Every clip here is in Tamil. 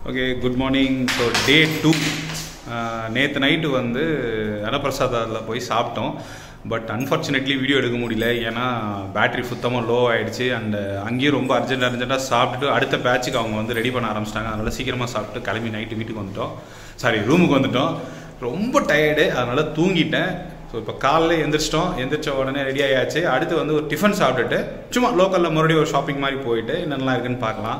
okay good morning so day two நேற்று நைட்டு வந்து அன்னப்பிரசாதில் போய் சாப்பிட்டோம் பட் அன்ஃபார்ச்சுனேட்லி வீடியோ எடுக்க முடியல ஏன்னா பேட்டரி சுத்தமாக லோ ஆயிடுச்சு அண்ட் அங்கேயும் ரொம்ப அர்ஜென்ட் அர்ஜென்ட்டாக சாப்பிட்டுட்டு அடுத்த பேட்சுக்கு அவங்க வந்து ரெடி பண்ண ஆரம்பிச்சிட்டாங்க அதனால் சீக்கிரமாக சாப்பிட்டு கிளம்பி நைட்டு வீட்டுக்கு வந்துட்டோம் சாரி ரூமுக்கு வந்துட்டோம் ரொம்ப டயர்டு அதனால் தூங்கிட்டேன் ஸோ இப்போ காலைல எந்திரிச்சிட்டோம் எந்திரிச்ச உடனே ரெடி ஆயாச்சு அடுத்து வந்து ஒரு டிஃபன் சாப்பிட்டுட்டு சும்மா லோக்கலில் மறுபடியும் ஒரு ஷாப்பிங் மாதிரி போயிட்டு என்னென்னலாம் இருக்குன்னு பார்க்கலாம்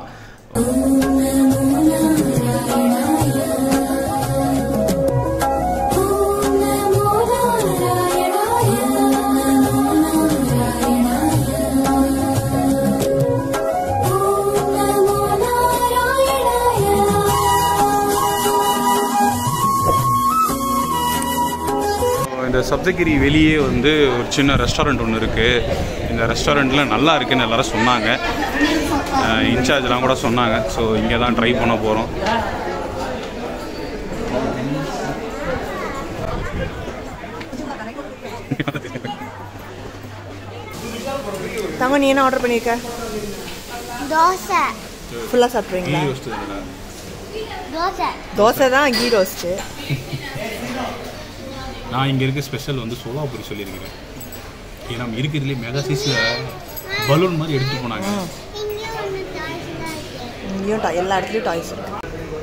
இந்த சப்தகிரி வெளியே வந்து ஒரு சின்ன ரெஸ்டாரண்ட் ஒன்று இருக்குது இந்த ரெஸ்டாரண்ட்டில் நல்லா இருக்குன்னு எல்லாரும் சொன்னாங்க இன்சார்ஜ்லாம் கூட சொன்னாங்க ஸோ இங்கே தான் ட்ரை பண்ண போகிறோம் தங்க நீ என்ன ஆர்டர் பண்ணியிருக்க தோசை ஃபுல்லாக சாப்பிட்றீங்களா தோசை தோசை தான் கீ ரோஸ்ட்டு நான் இங்கே இருக்க ஸ்பெஷல் வந்து சோலாபுரி சொல்லியிருக்கிறேன் ஏன்னா இருக்கிறதுலே மெகா சைஸில் பலூன் மாதிரி எடுத்து போனாங்க இங்கே ஒன்று தோசை இங்கேயும் டா- எல்லா இடத்துலையும் டாய்ஸ் இருக்கு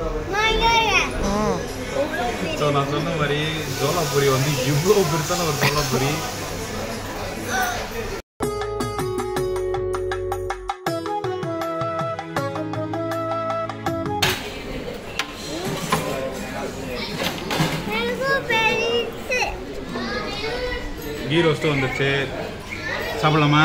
ம் ஸோ நான் சொன்ன மாதிரி சோலாபுரி வந்து இவ்வளோ பெருசான ஒரு சோலாபுரி எனக்கு பெருசு கீ ரோஸ்ட்டும் வந்துருச்சு சாப்பிடலாமா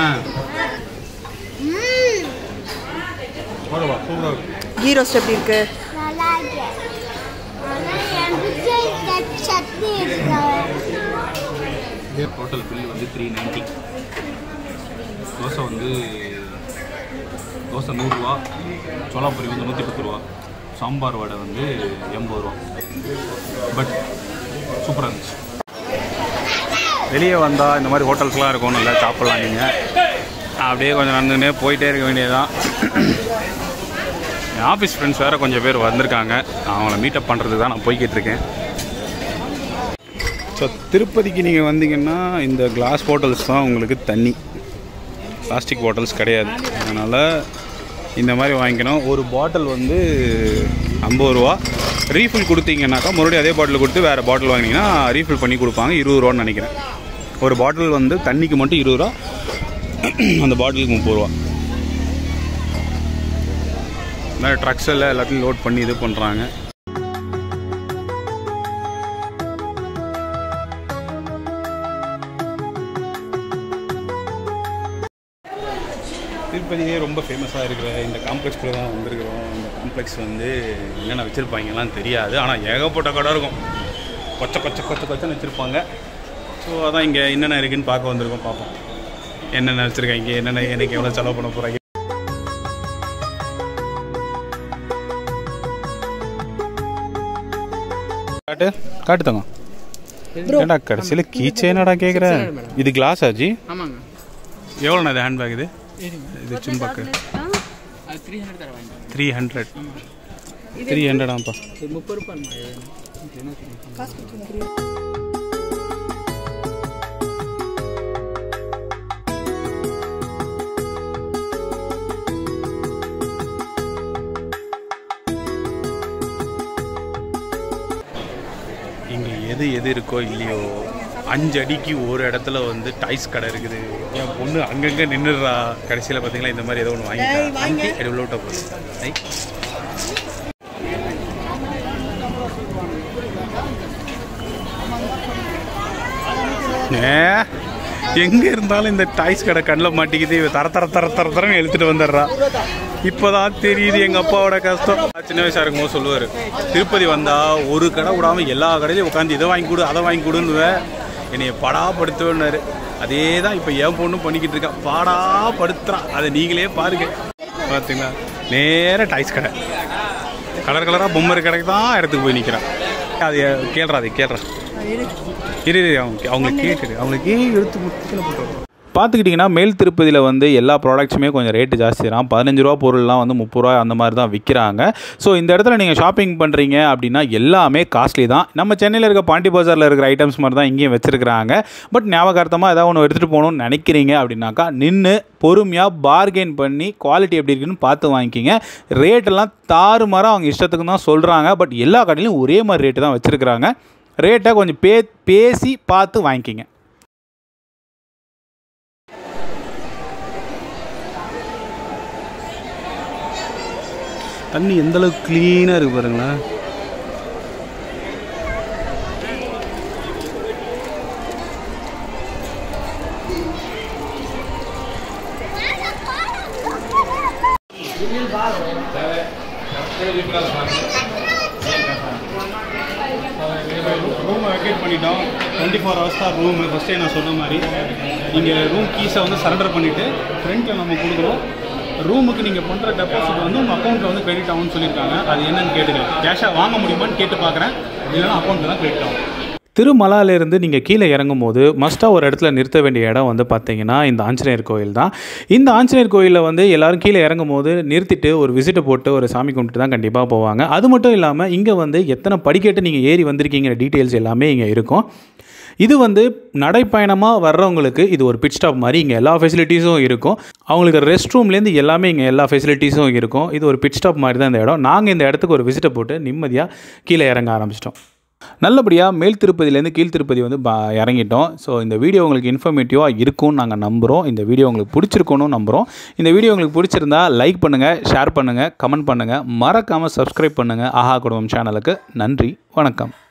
ம் ஓகேவா சூப்பராக இருக்கும் கீ ரோஸ்ட் எப்படி இருக்கு நல்லா இருக்கு ஆனால் எனக்கு இந்த சட்னி இருக்கு டோட்டல் பில் வந்து த்ரீ நைன்ட்டி தோசை வந்து தோசை நூறுரூவா சோளாபுரி வந்து நூற்றி பத்து ரூபா சாம்பார் வடை வந்து எண்பது ரூபா பட் சூப்பராக இருந்துச்சு வெளியே வந்தால் இந்த மாதிரி ஹோட்டல்ஸ்லாம் இருக்கும் நல்லா சாப்பிட்லாம் நீங்கள் அப்படியே கொஞ்சம் நடந்துக்கிட்டே போயிட்டே இருக்க வேண்டியதுதான் என் ஆஃபீஸ் ஃப்ரெண்ட்ஸ் வேறு கொஞ்சம் பேர் வந்திருக்காங்க அவங்கள மீட்டப் பண்ணுறதுக்கு தான் நான் போய்கிட்டு இருக்கேன் ஸோ திருப்பதிக்கு நீங்கள் வந்தீங்கன்னா இந்த கிளாஸ் பாட்டில்ஸ் தான் உங்களுக்கு தண்ணி பிளாஸ்டிக் பாட்டில்ஸ் கிடையாது அதனால் இந்த மாதிரி வாங்கிக்கணும் ஒரு பாட்டில் வந்து ஐம்பது ரூபா ரீஃபில் கொடுத்தீங்கன்னாக்கா மறுபடியும் அதே பாட்டில் கொடுத்து வேறு பாட்டில் வாங்கினீங்கன்னா ரீஃபில் பண்ணி கொடுப்பாங்க இருபது ரூபான்னு நினைக்கிறேன் ஒரு பாட்டில் வந்து தண்ணிக்கு மட்டும் இருபது ரூபா அந்த பாட்டிலுக்கு முப்பது ரூபா இந்த மாதிரி ட்ரக்ஸ் எல்லாம் எல்லாத்தையும் லோட் பண்ணி இது பண்ணுறாங்க திருப்பதியே ரொம்ப ஃபேமஸாக இருக்கிற இந்த காம்ப்ளெக்ஸ்குள்ளே தான் வந்திருக்கிறோம் இந்த காம்ப்ளெக்ஸ் வந்து என்னென்ன வச்சுருப்பாங்கலாம் தெரியாது ஆனால் ஏகப்பட்ட கடை இருக்கும் கொச்ச கொச்ச கொச்ச கொச்சன்னு வச்சுருப்பாங்க ஸோ அதான் இங்கே என்னென்ன இருக்குன்னு பார்க்க வந்திருக்கோம் பார்ப்போம் என்னென்ன வச்சுருக்காங்க என்னென்ன எனக்கு எவ்வளோ செலவு பண்ண போகிறாங்க காட்டு காட்டு தங்க ஏடா கடைசியில் கீச்சே என்னடா கேட்குற இது கிளாஸ் ஆச்சு ஆமாங்க எவ்வளோண்ணா இது ஹேண்ட்பேக் இது இது சிம்பாக்கு அது த்ரீ ஹண்ட்ரட் தர வாங்க த்ரீ ஹண்ட்ரட் த்ரீ ஹண்ட்ரடாப்பா இது முப்பது ரூபாய் என்ன சொல்லுங்க இங்கே எது எது இருக்கோ இல்லையோ அஞ்சு அடிக்கு ஒரு இடத்துல வந்து டாய்ஸ் கடை இருக்குது என் பொண்ணு அங்கங்கே நின்றுடுறா கடைசியில் பார்த்தீங்களா இந்த மாதிரி ஏதோ ஒன்று வாங்கிட்டா அங்கே எவ்வளோ விட்ட போகுது ஐ ஏ எங்கே இருந்தாலும் இந்த டாய்ஸ் கடை கண்ணில் மாட்டிக்கிது இவ தர தர தர தர தரன்னு எழுத்துட்டு வந்துடுறா இப்போதான் தெரியுது எங்கள் அப்பாவோட கஷ்டம் சின்ன வயசாக இருக்கும்போது சொல்லுவார் திருப்பதி வந்தால் ஒரு கடை விடாமல் எல்லா கடையிலையும் உட்காந்து இதை வாங்கி கொடு அதை வாங்கி கொடுன்னு என்னைய படாப்படுத்துவேன்னாரு அதே தான் இப்போ என் பொண்ணும் பண்ணிக்கிட்டு இருக்கா பாடாப்படுத்துறான் அதை நீங்களே பாருங்க பார்த்தீங்களா நேராக டாய்ஸ் கடை கலர் கலராக பொம்மை கடைக்கு தான் இடத்துக்கு போய் நிற்கிறான் அது கேள்றா அதை கேள்றா இரு இரு, அவங்க அவங்க கேட்குது அவங்களுக்கு எடுத்து முத்திக்கல போட்டு பார்த்துக்கிட்டிங்கன்னா மேல் திருப்பதியில் வந்து எல்லா ப்ராடக்ட்ஸுமே கொஞ்சம் ரேட்டு ஜாஸ்தி தான் பதினஞ்சு ரூபா பொருள்லாம் வந்து முப்பது ரூபா அந்த மாதிரி தான் விற்கிறாங்க ஸோ இந்த இடத்துல நீங்கள் ஷாப்பிங் பண்ணுறீங்க அப்படின்னா எல்லாமே காஸ்ட்லி தான் நம்ம சென்னையில் இருக்க பாண்டி பஜாரில் இருக்கிற ஐட்டம்ஸ் மாதிரி தான் இங்கேயும் வச்சுருக்கிறாங்க பட் ஞாபகார்த்தமாக ஏதாவது ஒன்று எடுத்துகிட்டு போகணும்னு நினைக்கிறீங்க அப்படின்னாக்கா நின்று பொறுமையாக பார்கெயின் பண்ணி குவாலிட்டி எப்படி இருக்குன்னு பார்த்து வாங்கிக்கிங்க ரேட்டெல்லாம் தாறுமாறாக அவங்க இஷ்டத்துக்கு தான் சொல்கிறாங்க பட் எல்லா கடையிலும் ஒரே மாதிரி ரேட்டு தான் வச்சுருக்கிறாங்க ரேட்டை கொஞ்சம் பே பேசி பார்த்து வாங்கிக்கிங்க தண்ணி எந்த அளவுக்கு க்ளீனாக இருக்குது பாருங்களேன் ரூமை வெக்கேட் பண்ணிட்டோம் டுவெண்ட்டி ஃபோர் ஹவர்ஸ் தான் ரூமு ஃபஸ்ட்டே நான் சொன்ன மாதிரி நீங்கள் ரூம் கீஸை வந்து சரண்டர் பண்ணிவிட்டு ஃப்ரண்ட்டில் நம்ம கொடுக்குறோம் ரூமுக்கு நீங்கள் பண்ணுற டெபாசிட் வந்து உங்கள் அக்கௌண்ட்டில் வந்து கிரெடிட் ஆகும்னு சொல்லியிருக்காங்க அது என்னன்னு கேட்டுக்கிறேன் கேஷாக வாங்க முடியுமான்னு கேட்டு பார்க்குறேன் இல்லைன்னா அக்கௌண்ட்டில் தான் கிரெடிட் ஆகும் திருமலாலேருந்து நீங்கள் கீழே இறங்கும் போது மஸ்ட்டாக ஒரு இடத்துல நிறுத்த வேண்டிய இடம் வந்து பார்த்தீங்கன்னா இந்த ஆஞ்சநேயர் கோயில் தான் இந்த ஆஞ்சநேயர் கோயிலில் வந்து எல்லாரும் கீழே இறங்கும் போது நிறுத்திட்டு ஒரு விசிட்டை போட்டு ஒரு சாமி கும்பிட்டு தான் கண்டிப்பாக போவாங்க அது மட்டும் இல்லாமல் இங்கே வந்து எத்தனை படிக்கட்டு நீங்கள் ஏறி வந்திருக்கீங்கிற டீட்டெயில்ஸ் எல்லாமே இங்கே இருக்கும் இது வந்து நடைப்பயணமாக வர்றவங்களுக்கு இது ஒரு பிட் ஸ்டாப் மாதிரி இங்கே எல்லா ஃபெசிலிட்டிஸும் இருக்கும் அவங்களுக்கு ரெஸ்ட் ரூம்லேருந்து எல்லாமே இங்கே எல்லா ஃபெசிலிட்டிஸும் இருக்கும் இது ஒரு பிட் ஸ்டாப் மாதிரி தான் இந்த இடம் நாங்கள் இந்த இடத்துக்கு ஒரு விசிட்டை போட்டு நிம்மதியாக கீழே இறங்க ஆரம்பிச்சிட்டோம் நல்லபடியாக மேல் திருப்பதியிலேருந்து கீழ் திருப்பதி வந்து பா இறங்கிட்டோம் ஸோ இந்த வீடியோ உங்களுக்கு இன்ஃபர்மேட்டிவாக இருக்கும்னு நாங்கள் நம்புகிறோம் இந்த வீடியோ உங்களுக்கு பிடிச்சிருக்கணும்னு நம்புகிறோம் இந்த வீடியோ உங்களுக்கு பிடிச்சிருந்தா லைக் பண்ணுங்கள் ஷேர் பண்ணுங்கள் கமெண்ட் பண்ணுங்கள் மறக்காமல் சப்ஸ்கிரைப் பண்ணுங்கள் ஆஹா குடும்பம் சேனலுக்கு நன்றி வணக்கம்